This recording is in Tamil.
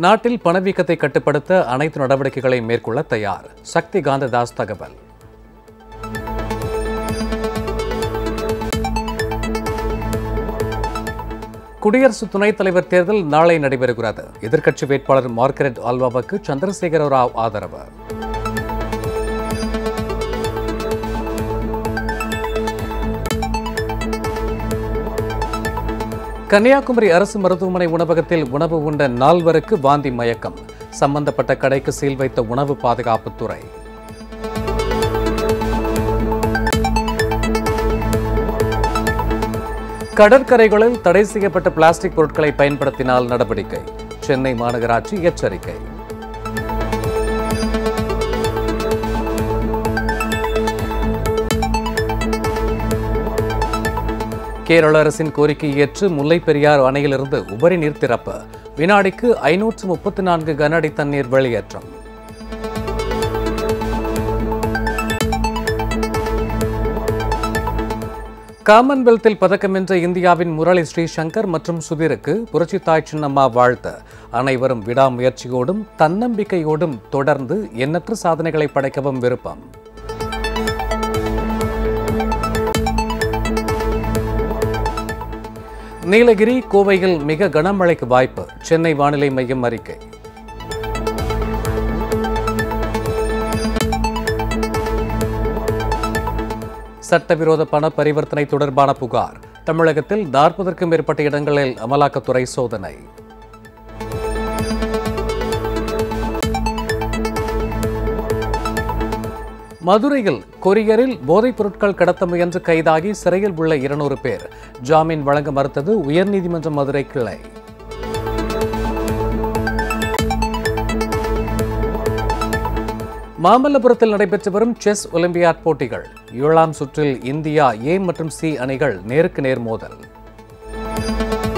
நாட்டில் பணவீக்கத்தை கட்டுப்படுத்த அனைத்து நடவடிக்கைகளையும் மேற்கொள்ள தயார் சக்தி காந்ததாஸ் தகவல் குடியரசு துணைத் தலைவர் தேர்தல் நாளை நடைபெறுகிறது எதிர்க்கட்சி வேட்பாளர் மார்கரெட் ஆல்வாவுக்கு சந்திரசேகர ராவ் ஆதரவு கன்னியாகுமரி அரசு மருத்துவமனை உணவகத்தில் உணவு உண்ட நால்வருக்கு வாந்தி மயக்கம் சம்பந்தப்பட்ட கடைக்கு சீல் வைத்த உணவு பாதுகாப்புத்துறை கடற்கரைகளில் தடை செய்யப்பட்ட பிளாஸ்டிக் பொருட்களை பயன்படுத்தினால் நடவடிக்கை சென்னை மாநகராட்சி எச்சரிக்கை கேரள அரசின் கோரிக்கையை ஏற்று முல்லை பெரியாறு அணையிலிருந்து உபரி நீர் திறப்பு வினாடிக்கு ஐநூற்று முப்பத்தி நான்கு கன அடி தண்ணீர் வெளியேற்றம் காமன்வெல்த்தில் பதக்கம் வென்ற இந்தியாவின் முரளி ஸ்ரீசங்கர் மற்றும் சுதீருக்கு புரட்சித்தாய் சின்னம்மா வாழ்த்து அனைவரும் விடாமுயற்சியோடும் தன்னம்பிக்கையோடும் தொடர்ந்து எண்ணற்ற சாதனைகளை படைக்கவும் விருப்பம் நீலகிரி கோவையில் மிக கனமழைக்கு வாய்ப்பு சென்னை வானிலை மையம் அறிக்கை சட்டவிரோத பண பரிவர்த்தனை தொடர்பான புகார் தமிழகத்தில் நாற்பதற்கும் மேற்பட்ட இடங்களில் அமலாக்கத்துறை சோதனை மதுரையில் கொரியரில் போதைப் பொருட்கள் கடத்த முயன்று கைதாகி சிறையில் உள்ள இருநூறு பேர் ஜாமீன் வழங்க மறுத்தது உயர்நீதிமன்ற மதுரை கிளை மாமல்லபுரத்தில் நடைபெற்று வரும் செஸ் ஒலிம்பியாட் போட்டிகள் ஏழாம் சுற்றில் இந்தியா ஏ மற்றும் சி அணிகள் நேருக்கு நேர் மோதல்